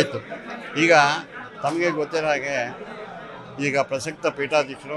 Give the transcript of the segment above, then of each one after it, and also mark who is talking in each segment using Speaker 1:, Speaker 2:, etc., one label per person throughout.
Speaker 1: ಆಯಿತು ಈಗ ತಮಗೆ ಗೊತ್ತಿರೋ ಹಾಗೆ ಈಗ ಪ್ರಸಕ್ತ ಪೀಠಾಧೀಶರು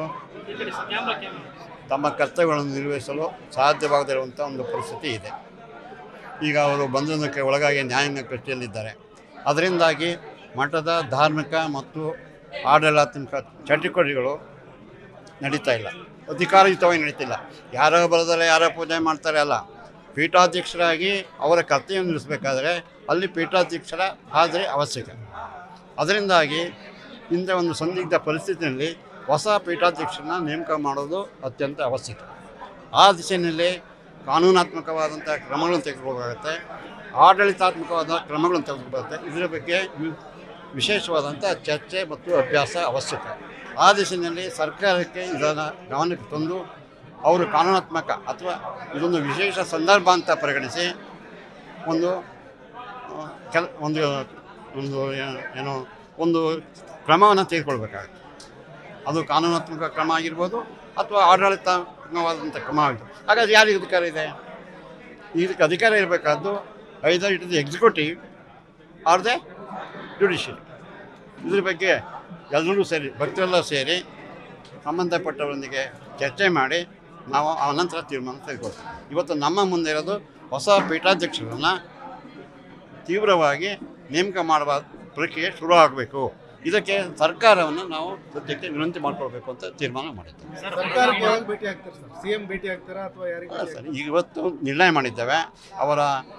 Speaker 1: ತಮ್ಮ ಕರ್ತವ್ಯಗಳನ್ನು ನಿರ್ವಹಿಸಲು ಸಾಧ್ಯವಾಗದಿರುವಂಥ ಒಂದು ಪರಿಸ್ಥಿತಿ ಇದೆ ಈಗ ಅವರು ಬಂಧನಕ್ಕೆ ಒಳಗಾಗಿ ನ್ಯಾಯಾಂಗ ಕೃಷಿಯಲ್ಲಿದ್ದಾರೆ ಅದರಿಂದಾಗಿ ಮಠದ ಧಾರ್ಮಿಕ ಮತ್ತು ಆಡಳಿತಾತ್ಮಕ ಚಟುವಟಿಕೆಗಳು ನಡೀತಾ ಇಲ್ಲ ಅಧಿಕಾರಯುತವಾಗಿ ನಡೀತಿಲ್ಲ ಯಾರೋ ಬರೋದಲ್ಲ ಯಾರೋ ಪೂಜೆ ಮಾಡ್ತಾರೆ ಅಲ್ಲ ಪೀಠಾಧ್ಯಕ್ಷರಾಗಿ ಅವರ ಕರ್ತವ್ಯ ನಿರ್ವಹಿಸಬೇಕಾದ್ರೆ ಅಲ್ಲಿ ಪೀಠಾಧ್ಯಕ್ಷರ ಹಾಜರಿ ಅವಶ್ಯಕ ಅದರಿಂದಾಗಿ ಇಂಥ ಒಂದು ಸಂದಿಗ್ಧ ಪರಿಸ್ಥಿತಿಯಲ್ಲಿ ಹೊಸ ಪೀಠಾಧ್ಯಕ್ಷರನ್ನ ನೇಮಕ ಮಾಡೋದು ಅತ್ಯಂತ ಅವಶ್ಯಕ ಆ ದಿಶೆಯಲ್ಲಿ ಕಾನೂನಾತ್ಮಕವಾದಂಥ ಕ್ರಮಗಳನ್ನು ತೆಗೆದುಕೊಳ್ಳಬೇಕಾಗತ್ತೆ ಆಡಳಿತಾತ್ಮಕವಾದ ಕ್ರಮಗಳನ್ನು ತೆಗೆದುಕೊಳ್ಳುತ್ತೆ ಇದರ ಬಗ್ಗೆ ವಿ- ವಿಶೇಷವಾದಂಥ ಚರ್ಚೆ ಮತ್ತು ಅಭ್ಯಾಸ ಅವಶ್ಯಕ ಆ ದಿಶೆಯಲ್ಲಿ ಸರ್ಕಾರಕ್ಕೆ ಇದನ್ನು ಗಮನಕ್ಕೆ ತಂದು ಅವರು ಕಾನೂನಾತ್ಮಕ ಅಥವಾ ಇದೊಂದು ವಿಶೇಷ ಸಂದರ್ಭ ಅಂತ ಪರಿಗಣಿಸಿ ಒಂದು ಆ, ಕೆಲ ಒಂದು ಒಂದು ಏ- ಏನೋ ಒಂದು ಕ್ರಮವನ್ನು ತೆಗೆದುಕೊಳ್ಬೇಕಾಗುತ್ತೆ ಅದು ಕಾನೂನಾತ್ಮಕ ಕ್ರಮ ಆಗಿರ್ಬೋದು ಅಥವಾ ಆಡಳಿತಾತ್ಮಕವಾದಂಥ ಕ್ರಮ ಆಗಿರ್ಬೋದು ಹಾಗಾದ್ರೆ ಯಾರಿಗೆ ಅಧಿಕಾರ ಇದೆ ಇದಕ್ಕೆ ಅಧಿಕಾರ ಇರಬೇಕಾದ್ದು either it is executive or the judiciary ಇದ್ರ ಬಗ್ಗೆ ಎಲ್ಲರೂ ಸೇರಿ ಭಕ್ತರೆಲ್ಲ ಸೇರಿ ಸಂಬಂಧಪಟ್ಟವರೊಂದಿಗೆ ಚರ್ಚೆ ಮಾಡಿ ನಾವು ಆ ನಂತರ ತೀರ್ಮಾನ ತೆಗೆದುಕೊಳ್ತೀವಿ ಇವತ್ತು ನಮ್ಮ ಮುಂದೆ ಇರೋದು ಹೊಸ ಪೀಠಾಧ್ಯಕ್ಷರನ್ನು ತೀವ್ರವಾಗಿ ನೇಮಕ ಮಾಡುವ ಪ್ರಕ್ರಿಯೆ ಶುರು ಆಗಬೇಕು ಇದಕ್ಕೆ ಸರ್ಕಾರವನ್ನು ನಾವು ಸದ್ಯಕ್ಕೆ ವಿನಂತಿ ಮಾಡ್ಕೊಳ್ಬೇಕು ಅಂತ ತೀರ್ಮಾನ ಮಾಡಿದ್ದೇವೆ
Speaker 2: ಸರ್ಕಾರಕ್ಕೆ ಯಾವಾಗ ಭೇಟಿ ಆಗ್ತಾರೆ ಸರ್ ಸಿಎಂ ಭೇಟಿ ಆಗ್ತಾರಾ ಅಥವಾ ಯಾರಿಗೆ
Speaker 1: ಅಲ್ಲ
Speaker 2: ಭೇಟಿ
Speaker 1: ಸರ್ ಈಗ ಇವತ್ತು ನಿರ್ಣಯ ಮಾಡಿದ್ದೇವೆ ಅವರ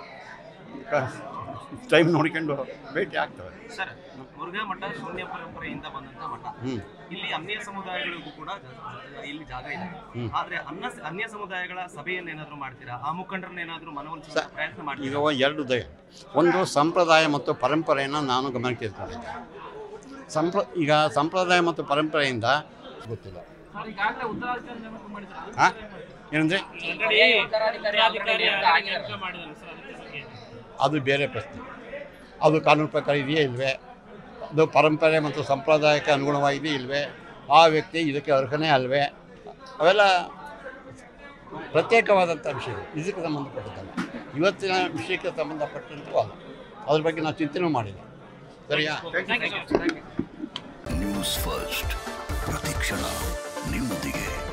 Speaker 1: ಟೈಮ್ ನೋಡ್ಕೊಂಡು ಭೇಟಿ ಆಗ್ತವೆ
Speaker 3: ಸರ್ ಮುರುಘಾ ಮಠ ಶೂನ್ಯ ಪರಂಪರೆಯಿಂದ ಬಂದಂತ ಮಠ
Speaker 1: ಹ್ಞೂ
Speaker 3: ಇಲ್ಲಿ ಅನ್ಯ ಸಮುದಾಯಗಳಿಗೂ ಕೂಡ ಜ- ಇಲ್ಲಿ ಜಾಗ ಇದೆ
Speaker 1: ಹ್ಮ್.
Speaker 3: ಆದ್ರೆ ಅನ್ನ ಅನ್ಯ ಸಮುದಾಯಗಳ ಸಭೆಯನ್ನ ಏನಾದ್ರು ಮಾಡ್ತೀರಾ ಆ ಮುಖಂಡರನ್ನ ಏನಾದ್ರು ಮನವೊಲಿಸುವ
Speaker 1: ಸರ್,
Speaker 3: ಪ್ರಯತ್ನ
Speaker 1: ಈಗ
Speaker 3: ಮಾಡ್ತೀರಾ
Speaker 1: ಎರಡು ದಯ ಒಂದು ಸಂಪ್ರದಾಯ ಮತ್ತು ಪರಂಪರೆಯನ್ನು ನಾನು ಗಮನಕ್ಕೆ ಇಟ್ಕೊಂಡಿದ್ದೆ ಸಂಪ್ರ ಈಗ ಸಂಪ್ರದಾಯ ಮತ್ತು ಪರಂಪರೆಯಿಂದ ಗೊತ್ತಿಲ್ಲ ಹಾಂ ಏನಂದರೆ ಅದು ಬೇರೆ ಪ್ರಶ್ನೆ ಅದು ಕಾನೂನು ಪ್ರಕಾರ ಇದೆಯೇ ಇಲ್ವೇ ಅದು ಪರಂಪರೆ ಮತ್ತು ಸಂಪ್ರದಾಯಕ್ಕೆ ಅನುಗುಣವಾಗಿದೆ ಇಲ್ವೇ ಆ ವ್ಯಕ್ತಿ ಇದಕ್ಕೆ ಅರ್ಹನೇ ಅಲ್ವೇ ಅವೆಲ್ಲ ಪ್ರತ್ಯೇಕವಾದಂಥ ವಿಷಯಗಳು ಇದಕ್ಕೆ ಸಂಬಂಧಪಟ್ಟದ್ದಲ್ಲ ಇವತ್ತಿನ ವಿಷಯಕ್ಕೆ ಸಂಬಂಧಪಟ್ಟಂತೂ ಅಲ್ಲ ಅದ್ರ ಬಗ್ಗೆ ನಾವು ಚಿಂತನೆ ಮಾಡಿಲ್ಲ ಸರಿಯಾ
Speaker 4: ನ್ಯೂಸ್ ಫಸ್ಟ್ ಪ್ರತಿಕ್ಷಣ ನಿಮ್ಮೊಂದಿಗೆ